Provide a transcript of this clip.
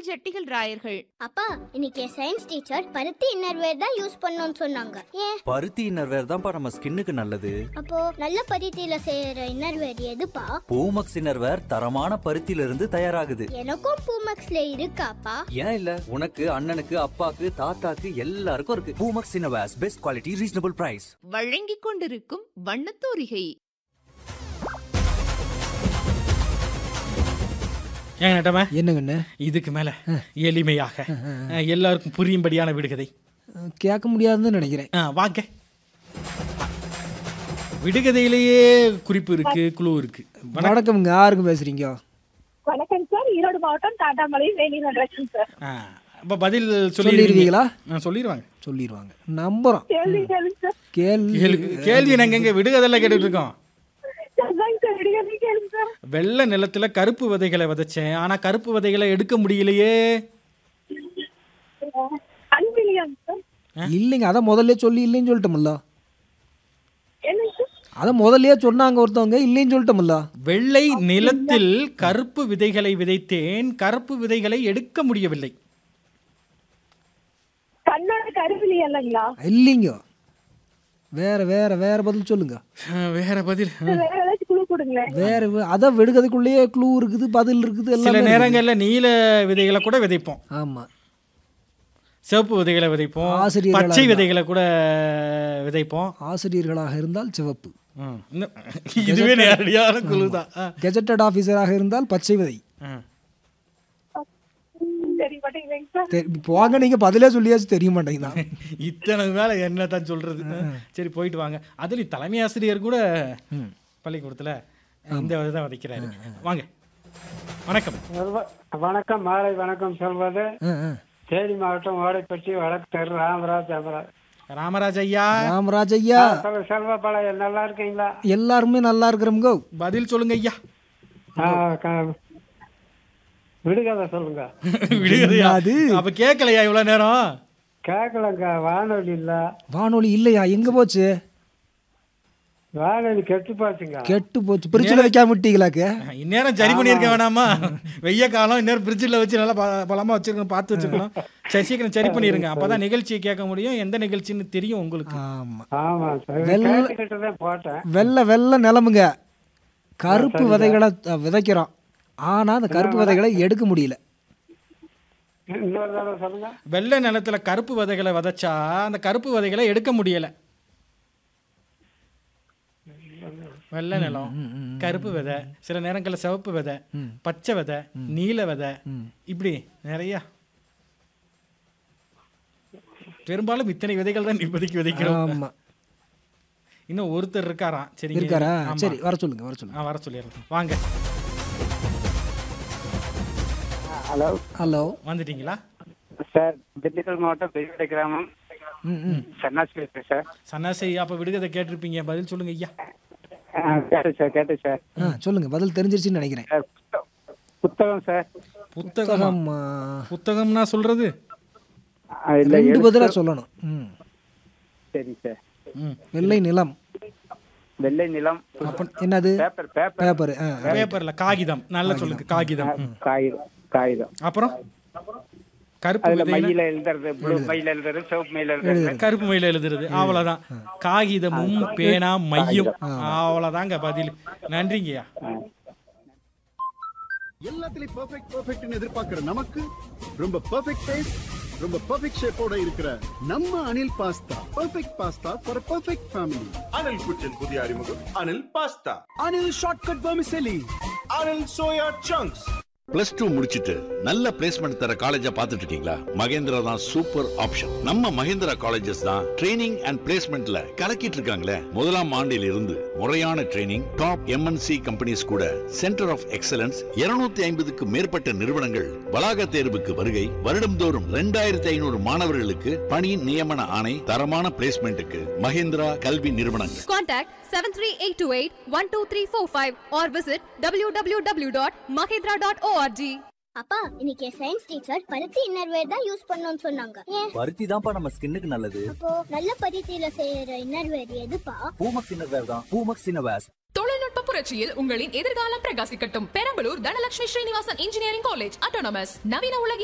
ஜட்டிகள் ராயர்கள் அப்பா இன்னைக்கு சயின்ஸ் டீச்சர் பருத்தி இன்னர்வேர் தான் யூஸ் பண்ணணும்னு சொன்னாங்க ஏன் பருத்தி இன்னர்வேர் தான்ப்பா நம்ம ஸ்கின்னுக்கு நல்லது அப்போ நல்ல பருத்தியில செய்யற இன்னர்வேர் எதுப்பா பூமக்ஸ் இன்னர்வேர் தரமான பருத்தியில இருந்து தயாராகுது எனக்கும் பூமக்ஸ்ல இருக்காப்பா ஏன் இல்ல உனக்கு அண்ணனுக்கு அப்பாக்கு தாத்தாக்கு எல்லாருக்கும் இருக்கு Poomex innerwears best quality reasonable price வழங்கிக் கொண்டிருக்கும் வண்ணத்தூரிகை ஏங்க நட்டம என்னங்கண்ணே இதுக்கு மேல எளிமையாக அஹ், எல்லாருக்கும் புரியும்படியான விடுகதை கேட்க முடியாதுன்னு நினைக்கிறேன் ஆ, வாங்க விடுகதையிலேயே குறிப்பு இருக்கு குழு இருக்கு வணக்கம். வணக்கம்ங்க யாருக்கும் பேசுறீங்க வணக்கம் சார் ஈரோடு மாவட்டம் டாடாமலை வேலி நடராஜன் சார் ஆ, அப்ப பதில் சொல்லிடுவீங்களா? சொல்லிடுவீங்களா சொல்லிடுவாங்க சொல்லிடுவாங்க நம்புறோம் கேள்வி கேளுங்க சார் கேள்வி கேள்வி கேள்வி நாங்க எங்க விடுகதையில கேட்டுட்டு இருக்கோம் அதாங்க சார் விடுகதை கேளுங்க சார் வெள்ளை நிலத்துல கருப்பு விதைகளை விதைச்சேன் ஆனா கருப்பு விதைகளை எடுக்க முடியலையே அன்பிலியாங்க சார் இல்லைங்க அதை முதல்ல சொல்லி இல்லைன்னு சொல்லிட்டோம்ல என்னங்க சார் அதை முதல்லயே சொன்னாங்க ஒருத்தவங்க இல்லைன்னு சொல்லிட்டோம்ல வெள்ளை நிலத்தில் கருப்பு விதைகளை விதைத்தேன் கருப்பு விதைகளை எடுக்க முடியவில்லை கண்ணோட கருவிலி இல்லைங்களா இல்லைங்க வேற வேற வேற பதில் சொல்லுங்க அஹ், வேற பதில் வேற ஏதாச்சும் குழு கொடுங்களேன் வேற வே- அதை விடுகதைக்குள்ளேயே க்ளூ இருக்குது பதில் இருக்குது சில எல்லாம் இருக்குது. நேரங்கள்ல நீல விதைகளை கூட விதைப்போம் ஆமா சிவப்பு விதைகளை விதைப்போம் ஆசிரியர்களா பச்சை இருந்தா. விதைகளை கூட விதைப்போம் ஆசிரியர்களாக இருந்தால் சிவப்பு ம், இன்னும் இதுவே நேரடியான குழு தான் கெஜெட்டட் ஆபீசராக இருந்தால் பச்சை விதை சரி மாட்டேங்கிறீங்க சார் தெரி- போங்க நீங்க பதிலே சொல்லியாச்சு தெரிய மாட்டேங்குதான் இத்தனை மேல என்ன தான் சொல்றது சரி போயிட்டு வாங்க அதுல தலைமை ஆசிரியர் கூட பள்ளிக்கூடத்துல இந்த தான் விதைக்கிறாரு வாங்க வணக்கம் செல்வ- வணக்கம் மாலை வணக்கம் சொல்வது ஆ, ஆ. தேனி மாவட்டம் ஓடைப்பட்டி வடக்கு தெரு ராமராஜ் அமராஜ் ராமராஜ் ஐயா ராமராஜ் ஐயா சொல்ல செல்வபாளையம் நல்லா இருக்கீங்களா எல்லாருமே நல்லா இருக்கிறோம்கோ பதில் சொல்லுங்க ஐயா ஆ, க- விடுகதை சொல்லுங்க விடுகதையா அது? அப்ப கேட்கலையா இவ்வளவு நேரம் கேட்கலங்க வானொலி இல்ல வானொலி இல்லையா எங்க போச்சு வானொலி கெட்டு போச்சுங்க கெட்டு போச்சு பிரிச்சுல வைக்காம விட்டீங்களாக்கு இந்நேரம் சரி பண்ணியிருக்க வேணாமா வெய்ய காலம் இந்நேரம் ஃப்ரிட்ஜில் வச்சு நல்லா ப- பலமா வச்சிருக்கணும் பார்த்து வச்சுக்கணும் சரி சீக்கிரம் சரி பண்ணிருங்க அப்பதான் நிகழ்ச்சியை கேட்க முடியும் எந்த நிகழ்ச்சின்னு தெரியும் உங்களுக்கு ஆமா ஆமா சார் வெள்ள- கேட்டுக்கிட்டு தான் போட்டேன் வெள்ளை வெள்ளை நிலமுங்க கருப்பு விதைகளை அஹ், விதைக்கிறோம் ஆனா அந்த கருப்பு விதைகளை எடுக்க முடியல இன்னொரு தடவை சொல்லுங்க வெள்ளை நிலத்துல கருப்பு விதைகளை விதைச்சா அந்த கருப்பு விதைகளை எடுக்க முடியல வெள்ளை நிலம் கருப்பு விதை சில நேரங்களில் சிவப்பு விதை பச்சை விதை நீல விதை இப்படி நிறைய பெரும்பாலும் இத்தனை விதைகள் தான் இப்போதைக்கு விதைக்கிறோம் ஆமா இன்னும் ஒருத்தர் இருக்காராம் சரி இருக்காரா சரி வர சொல்லுங்க வர சொல்லுங்க வர சொல்லிடுறேன் வாங்க ஹலோ ஹலோ வந்துட்டீங்களா சார் திண்டுக்கல் மாவட்டம் பெரியவடை கிராமம் ம் ம் சன்னாசி பேசுறேன் சார் சன்னாசி அப்ப விடுகதை கேட்டிருப்பீங்க பதில் சொல்லுங்க ஐயா ஆ, கேட்டேன் சார் கேட்டேன் சார் ஆ சொல்லுங்க பதில் தெரிஞ்சிருச்சுன்னு நினைக்கிறேன் சார், புத்த- புத்தகம் சார் புத்தகம் புத்தகம் ஆ, புத்தகம்னா சொல்றது ஆ, இல்ல, ரெண்டு எழுத்து- பதிலா சொல்லணும் ம் சரி சார் ம் வெள்ளை நிலம் வெள்ளை நிலம் அப்ப என்னது பேப்பர் பேப்பர் பேப்பர் ஆ பேப்பர்ல காகிதம் நல்லா சொல்லுங்க காகிதம் ம். காகிதம் காகிதம் அப்புறம் கருப்பு அதுல விதையில மயில எழுதுறது ப்ளூ மயில எழுதுறது சிவப்பு மயில எழுதுறது கருப்பு மயில எழுதுறது அவ்வளவுதான் காகிதமும் பேனா மையும் அவ்வளவுதாங்க பதில் நன்றிங்கய்யா எல்லாத்துலயும் பெர்ஃபெக்ட் பெர்ஃபெக்ட்னு எதிர்பார்க்கிற நமக்கு ரொம்ப பெர்ஃபெக்ட் டேஸ்ட் ரொம்ப பெர்ஃபெக்ட் ஷேப்போட இருக்கிற நம்ம Anil pasta perfect pasta for perfect family Anil kitchen புதிய அறிமுகம் Anil pasta Anil shortcut vermicelli Anil soya chunks plus two முடிச்சிட்டு நல்ல பிளேஸ்மெண்ட் தர காலேஜா பார்த்துட்டு இருக்கீங்களா மகேந்திரா தான் சூப்பர் ஆப்ஷன் நம்ம மகேந்திரா காலேஜஸ் தான் ட்ரைனிங் அண்ட் பிளேஸ்மெண்ட்ல கலக்கிட்டு இருக்காங்களே முதலாம் ஆண்டில் இருந்து முறையான ட்ரைனிங் டாப் எம்என்சி கம்பெனிஸ் கூட சென்டர் ஆஃப் எக்ஸலன்ஸ் 250 ஐம்பதுக்கு மேற்பட்ட நிறுவனங்கள் வளாக தேர்வுக்கு வருகை வருடம்தோறும் ரெண்டாயிரத்தி ஐநூறு மாணவர்களுக்கு பணி நியமன ஆணை தரமான பிளேஸ்மெண்ட்டுக்கு மகேந்திரா கல்வி நிறுவனங்கள் Contact 73828-12345 or visit www.mahindra.org. அப்பா இன்னைக்கு சயின்ஸ் டீச்சர் பருத்தி இன்னர்வேர் தான் யூஸ் பண்ணணும்னு சொன்னாங்க ஏன் பருத்தி தான்ப்பா நம்ம ஸ்கின்னுக்கு நல்லது அப்போ நல்ல பருத்தியில செய்யற இன்னர்வேர் எதுப்பா பூமக்ஸ் இன்னர்வேர் தான் பூமக்ஸ் இன்னர்வேர்ஸ் தொழில்நுட்ப புரட்சியில் உங்களின் எதிர்காலம் பிரகாசிக்கட்டும் Perambalur Dhanalakshmi Srinivasan engineering college autonomous நவீன உலகின்